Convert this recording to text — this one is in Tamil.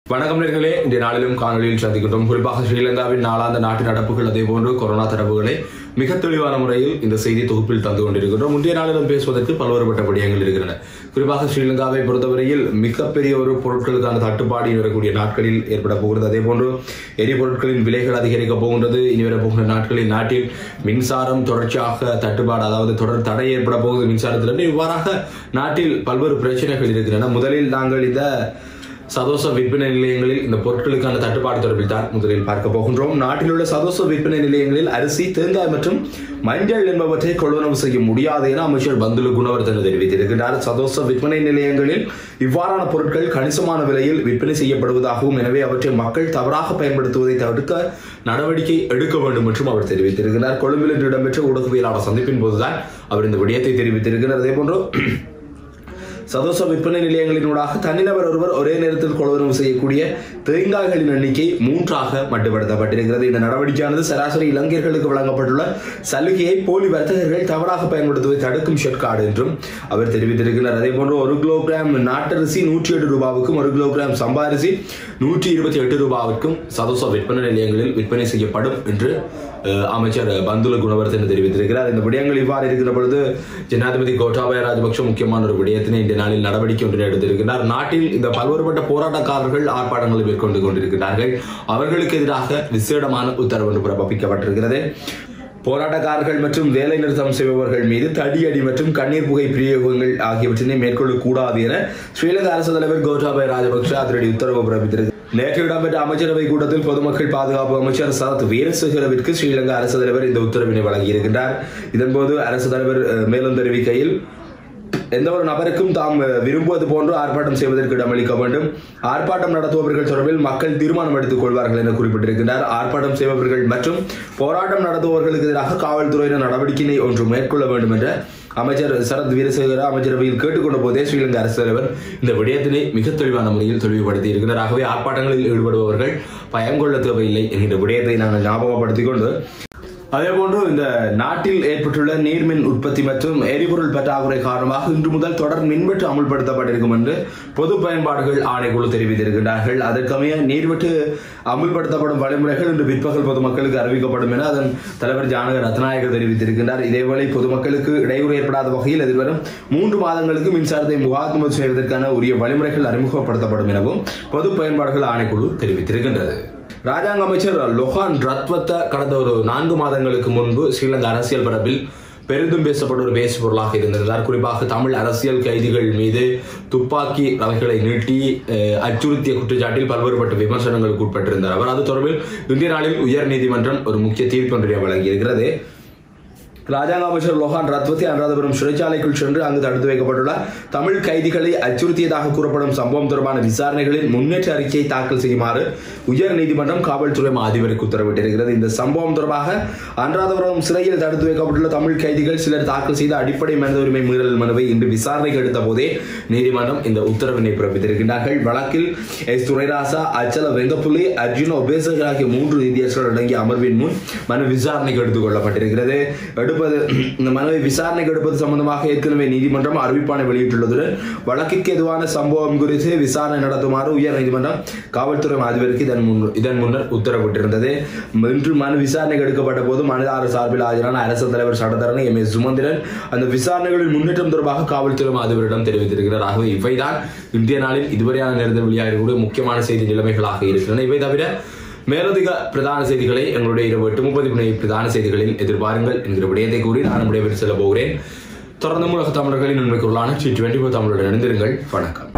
வணக்கம் நேர்களே இந்த நாளிலும் காணொலியில் சந்திக்கின்றோம் குறிப்பாக ஸ்ரீலங்காவின் நாளாந்த நாட்டு நடப்புகள் அதே போன்று கொரோனா தரவுகளை மிக தெளிவான முறையில் இந்த செய்தி தொகுப்பில் தந்து கொண்டிருக்கின்றோம் முந்தைய நாளிலும் பேசுவதற்கு பல்வேறுபட்ட விடயங்கள் இருக்கின்றன குறிப்பாக ஸ்ரீலங்காவை பொறுத்தவரையில் மிகப்பெரிய ஒரு பொருட்களுக்கான தட்டுப்பாடு இனி வரக்கூடிய நாட்களில் ஏற்பட போகிறது அதே போன்று எரிபொருட்களின் விலைகள் அதிகரிக்க போகின்றது இனி வரப்போகின்ற நாட்களில் நாட்டில் மின்சாரம் தொடர்ச்சியாக தட்டுப்பாடு அதாவது தொடர் தடை ஏற்பட போகுது மின்சாரத்திலிருந்து இவ்வாறாக நாட்டில் பல்வேறு பிரச்சனைகள் இருக்கின்றன முதலில் நாங்கள் இந்த சதோச விற்பனை நிலையங்களில் இந்த பொருட்களுக்கான தட்டுப்பாடு தொடர்பில் தான் முதலில் பார்க்க போகின்றோம் நாட்டில் உள்ள சதோச விற்பனை நிலையங்களில் அரிசி தேங்காய் மற்றும் மஞ்சள் என்பவற்றை கொள்வனவு செய்ய முடியாது என அமைச்சர் பந்துலு குணவர்தன தெரிவித்திருக்கிறார் சதோச விற்பனை நிலையங்களில் இவ்வாறான பொருட்கள் கணிசமான விலையில் விற்பனை செய்யப்படுவதாகவும் எனவே அவற்றை மக்கள் தவறாக பயன்படுத்துவதை தடுக்க நடவடிக்கை எடுக்க வேண்டும் என்றும் அவர் தெரிவித்திருக்கிறார் கொழும்பில் இன்று இடம்பெற்ற ஊடகவியலாளர் சந்திப்பின் போதுதான் அவர் இந்த விடயத்தை தெரிவித்திருக்கிறார் அதே போன்று சதோச விற்பனை நிலையங்களினூடாக தனிநபர் ஒருவர் ஒரே நேரத்தில் கொள்வனவு செய்யக்கூடிய தேங்காய்களின் எண்ணிக்கை மூன்றாக மட்டுப்படுத்தப்பட்டிருக்கிறது இந்த நடவடிக்கையானது சராசரி இளைஞர்களுக்கு வழங்கப்பட்டுள்ள சலுகையை போலி வர்த்தகர்கள் தவறாக பயன்படுத்துவதை தடுக்கும் ஷெட்கார்டு என்றும் அவர் தெரிவித்திருக்கிறார் அதே போன்று ஒரு கிலோகிராம் நாட்டரிசி நூற்றி எட்டு ரூபாவுக்கும் ஒரு கிலோகிராம் சம்பாரிசி நூற்றி இருபத்தி எட்டு ரூபாவுக்கும் சதோச விற்பனை நிலையங்களில் விற்பனை செய்யப்படும் என்று அஹ், அமைச்சர் பந்துல குணவர்தன தெரிவித்திருக்கிறார் இந்த விடயங்கள் இவ்வாறு இருக்கிற பொழுது ஜனாதிபதி கோட்டாபய ராஜபக்ஷ முக்கியமான ஒரு விடயத்தினை இந்த நாளில் நடவடிக்கை ஒன்றை எடுத்திருக்கிறார் நாட்டில் இந்த பல்வேறுபட்ட போராட்டக்காரர்கள் ஆர்ப்பாட்டங்களை மேற்கொண்டு கொண்டிருக்கிறார்கள் அவர்களுக்கு எதிராக விசேடமான உத்தரவு ஒன்று பிறப்பிக்கப்பட்டிருக்கிறது போராட்டக்காரர்கள் மற்றும் வேலை நிறுத்தம் செய்பவர்கள் மீது தடியடி மற்றும் கண்ணீர் புகை பிரயோகங்கள் ஆகியவற்றினை மேற்கொள்ளக்கூடாது என ஸ்ரீலங்கா அரசு தலைவர் கோட்டாபய ராஜபக்ஷ அதிரடி உத்தரவு பிறப்பித்திருக்கிறார் நேற்று இடம்பெற்ற அமைச்சரவை கூட்டத்தில் பொதுமக்கள் பாதுகாப்பு அமைச்சர் சரத் வீரசேகரவிற்கு ஸ்ரீலங்கா அரசு தலைவர் இந்த உத்தரவினை வழங்கியிருக்கின்றார் இதன்போது அரசு தலைவர் அஹ், மேலும் தெரிவிக்கையில் எந்த ஒரு நபருக்கும் தாம் அஹ், விரும்புவது போன்று ஆர்ப்பாட்டம் செய்வதற்கு இடமளிக்க வேண்டும் ஆர்ப்பாட்டம் நடத்துபவர்கள் தொடர்பில் மக்கள் தீர்மானம் எடுத்துக் கொள்வார்கள் என குறிப்பிட்டிருக்கிறார் ஆர்ப்பாட்டம் செய்பவர்கள் மற்றும் போராட்டம் நடத்துபவர்களுக்கு எதிராக காவல்துறையினர் நடவடிக்கையினை ஒன்று மேற்கொள்ள வேண்டும் என்ற அமைச்சர் சரத் வீரசேகர அமைச்சரவையில் கேட்டுக்கொண்ட போதே ஸ்ரீலங்கா அரசு தலைவர் இந்த விடயத்தினை மிக தெளிவான முறையில் தெளிவுபடுத்தி இருக்கிறார் ஆகவே ஆர்ப்பாட்டங்களில் ஈடுபடுபவர்கள் பயம் கொள்ள தேவையில்லை என்கிற விடயத்தை நாங்கள் ஞாபகப்படுத்திக் கொண்டு அதேபோன்று இந்த நாட்டில் ஏற்பட்டுள்ள நீர்மின் உற்பத்தி மற்றும் எரிபொருள் பற்றாக்குறை காரணமாக இன்று முதல் தொடர் மின்வெட்டு அமுல்படுத்தப்பட்டிருக்கும் என்று பொது பயன்பாடுகள் ஆணைக்குழு தெரிவித்திருக்கிறார்கள் அதற்கமைய நீர்வெட்டு அமுல்படுத்தப்படும் வழிமுறைகள் இன்று பிற்பகல் பொதுமக்களுக்கு அறிவிக்கப்படும் என அதன் தலைவர் ஜானக ரத்நாயக தெரிவித்திருக்கின்றார் இதேவேளை பொதுமக்களுக்கு இடையூறு ஏற்படாத வகையில் எதிர்வரும் மூன்று மாதங்களுக்கு மின்சாரத்தை முகாத்மது செய்வதற்கான உரிய வழிமுறைகள் அறிமுகப்படுத்தப்படும் எனவும் பொது பயன்பாடுகள் ஆணைக்குழு தெரிவித்திருக்கின்றது ராஜாங்க அமைச்சர் லொஹான் ரத்வத்த கடந்த ஒரு நான்கு மாதங்களுக்கு முன்பு ஸ்ரீலங்கா அரசியல் பரப்பில் பெரிதும் பேசப்பட்ட ஒரு பேசு பொருளாக இருந்திருந்தார் குறிப்பாக தமிழ் அரசியல் கைதிகள் மீது துப்பாக்கி ரவைகளை நீட்டி அஹ், அச்சுறுத்திய குற்றச்சாட்டில் பல்வேறுபட்ட விமர்சனங்களுக்கு உட்பட்டிருந்தார் அவர் அது தொடர்பில் இந்திய நாளில் உயர் நீதிமன்றம் ஒரு முக்கிய தீர்ப்பு ஒன்றை வழங்கியிருக்கிறது ராஜாங்க அமைச்சர் லோகான் ரத்வதி அனுராதபுரம் சிறைச்சாலைக்குள் சென்று அங்கு தடுத்து வைக்கப்பட்டுள்ள தமிழ் கைதிகளை அச்சுறுத்தியதாக கூறப்படும் சம்பவம் தொடர்பான விசாரணைகளில் முன்னேற்ற அறிக்கையை தாக்கல் செய்யுமாறு உயர் நீதிமன்றம் காவல்துறை மா அதிபருக்கு உத்தரவிட்டிருக்கிறது இந்த சம்பவம் தொடர்பாக அனுராதபுரம் சிறையில் தடுத்து வைக்கப்பட்டுள்ள தமிழ் கைதிகள் சிலர் தாக்கல் செய்த அடிப்படை மனித உரிமை மீறல் மனுவை இன்று விசாரணைக்கு எடுத்த போதே நீதிமன்றம் இந்த உத்தரவினை பிறப்பித்திருக்கின்றார்கள் வழக்கில் எஸ் துரைராசா அச்சல வெங்கப்புலி அர்ஜுன உபேசகர் ஆகிய மூன்று நீதியரசர்கள் அடங்கிய அமர்வின் முன் மனு விசாரணைக்கு எடுத்துக் கொள்ளப்பட்டிருக்கிறது எடுப்பது இந்த மனுவை விசாரணைக்கு எடுப்பது சம்பந்தமாக ஏற்கனவே நீதிமன்றம் அறிவிப்பானை வெளியிட்டுள்ளதுடன் வழக்கிற்கு எதுவான சம்பவம் குறித்து விசாரணை நடத்துமாறு உயர் நீதிமன்றம் காவல்துறை அதிபருக்கு இதன் முன் இதன் முன்னர் உத்தரவிட்டிருந்தது இன்று மனு விசாரணைக்கு எடுக்கப்பட்ட போது மனுதாரர் சார்பில் ஆஜரான அரசு தலைவர் சட்டத்தரணி எம் எஸ் சுமந்திரன் அந்த விசாரணைகளின் முன்னேற்றம் தொடர்பாக காவல்துறை அதிபரிடம் தெரிவித்திருக்கிறார் ஆகவே இவைதான் இந்திய நாளில் இதுவரையான நேரத்தில் வெளியாகக்கூடிய முக்கியமான செய்தி நிலைமைகளாக இருக்கின்றன இவை தவிர மேலதிக பிரதான செய்திகளை எங்களுடைய இரவு எட்டு முப்பது மணி பிரதான செய்திகளில் எதிர்பாருங்கள் என்கிற விடயத்தை கூறி நான் விடைபெற்று செல்ல போகிறேன் தொடர்ந்து உலக தமிழர்களின் உண்மைக்குள்ளான டி டுவெண்டி ஃபோர் தமிழுடன் இணைந்திருங்கள் வணக்கம்